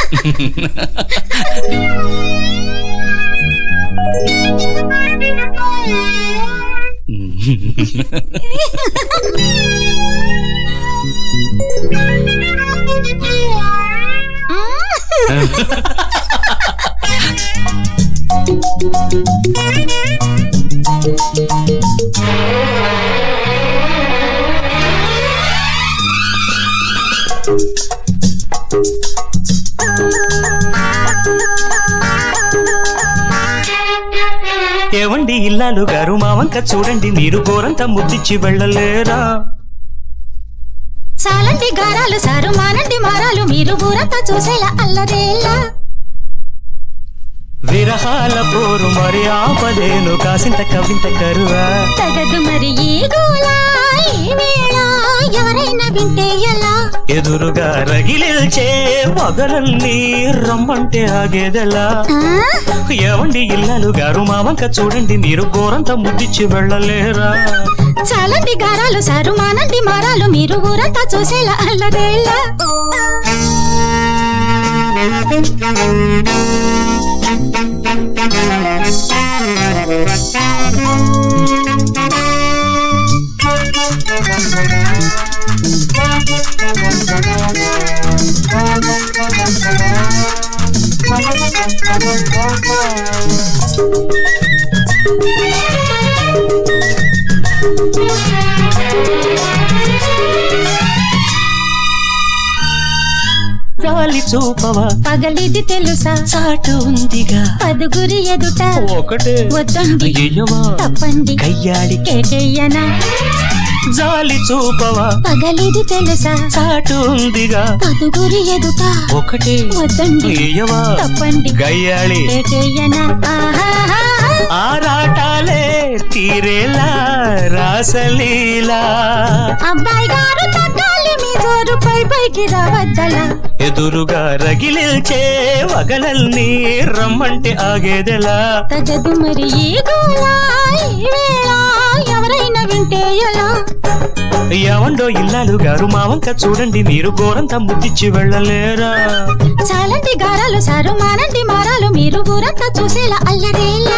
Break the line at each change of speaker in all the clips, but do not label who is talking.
ఏవండి ఇల్లాలు గారు మా వంక చూడండి మీరు గోరంతా ముద్దిచ్చి వెళ్ళలేరా
చాలండి గారాలు సారు మానండి మారాలు మీరు ఊరంతా చూసేలా అల్లరేలా
విరహాల పోరు మరి ఆపలేను కాసింత కవింత కరువా
తగదు మరి ఈ గోలా ఈ వేళ ఎవరైనా వింటే ఎలా
ఎదురుగా రగిలిల్చే పగలల్ని రమ్మంటే ఆగేదెలా
ఆ?
ఏవండి ఇల్లాలు గారు మా వంక చూడండి మీరు గోరంతా ముద్దిచ్చి వెళ్ళలేరా
చాలండి గారాలు సారు మానండి మారాలు మీరు ఊరంతా చూసేలా అల్లరేలా
గాలి చూపవా
పగలిది తెలుసా
చాటు ఉందిగా
పదుగురి ఎదుట
ఒకటే
వద్దండి
అయ్యవా
తప్పండి
కయ్యాడి
కేటయ్యనా
జాలి చూపవా
పగలిది తెలుసా
చాటు ఉందిగా
పదుగురి ఎదుట
ఒకటే
వద్దండి
అయ్యవా
తప్పండి
గయ్యాళి
కేటయ్యనా ఆహాహా.
ఆరాటాలే తీరేలా రాసలీలా
అబ్బాయి గారు తగ్గాలి మీ జోరు పై పైకి రావద్దలా
ఎదురుగా రగిలిల్చే వగలల్ని రమ్మంటే ఆగేదెలా
తగదు మరి ఈ గోలా ఈ వేళ ఎవరైనా వింటే ఎలా
ఎవండో ఇల్లాలు గారు మా వంక చూడండి మీరు గోరంతా ముద్దిచ్చి వెళ్ళలేరా
చాలండి గారాలు సారు మానండి మారాలు మీరు ఊరంతా చూసేలా అల్లరేలా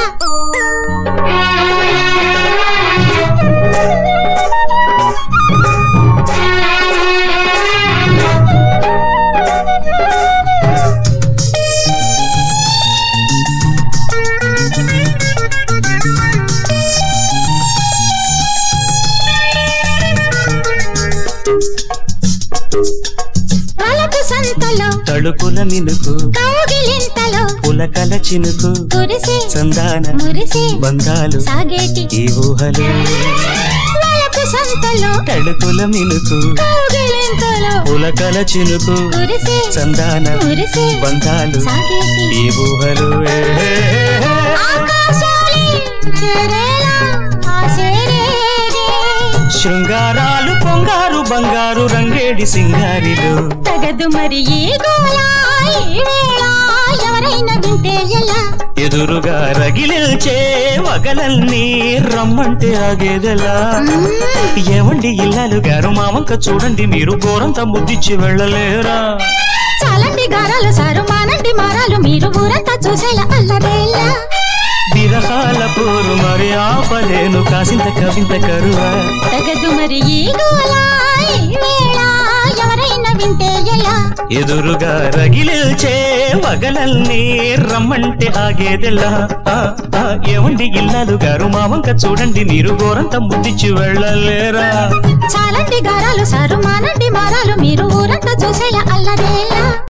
పలక సంతలో
తడుపుల మినుకు
కౌగిలింతలో
పులకల చినుకు
కురిసే
సందాన
మురిసే
బంధాలు
సాగేటి
ఈ ఊహలు
పలక సంతలో
తడుపుల మినుకు
కౌగిలింతలో
పులకల చినుకు
కురిసే
సందాన
మురిసే
బంధాలు
సాగేటి
ఈ ఊహలు ఏ, ఏ, ఏ.
ఆకాశాలి చేరేలా ఆశేరేగే.
శృంగారాలు పొంగారు బంగారు రంగేడి సింగారిలు
తగదు మరి ఈ గోలా ఈ వేళ ఎవరైనా వింటే ఎలా
ఎదురుగా రగిలిల్చే వగలల్ని రమ్మంటే ఆగేదెలా ఏవండి ఇల్లాలు గారు మా వంక చూడండి మీరు గోరంతా ముద్దిచ్చి వెళ్ళలేరా
చాలండి గారాలు సారు మానండి మారాలు మీరు ఊరంతా చూసేలా అల్లరేలా
విరహాల పోరు మరి ఆపలేను కాసింత కవింత కరువా
తగదు మరి ఈ గోలా ఈ వేళ ఎవరైనా వింటే ఎలా
ఎదురుగా రగిలిల్చే వగలల్ని రమ్మంటే ఆగేదెలా ఆ, ఆ, ఏవండి ఇల్లాలు గారు మా వంక చూడండి మీరు గోరంతా ముద్దిచ్చి వెళ్ళలేరా
చాలండి గారాలు సారు మానండి మారాలు మీరు ఊరంతా చూసేలా అల్లరేలా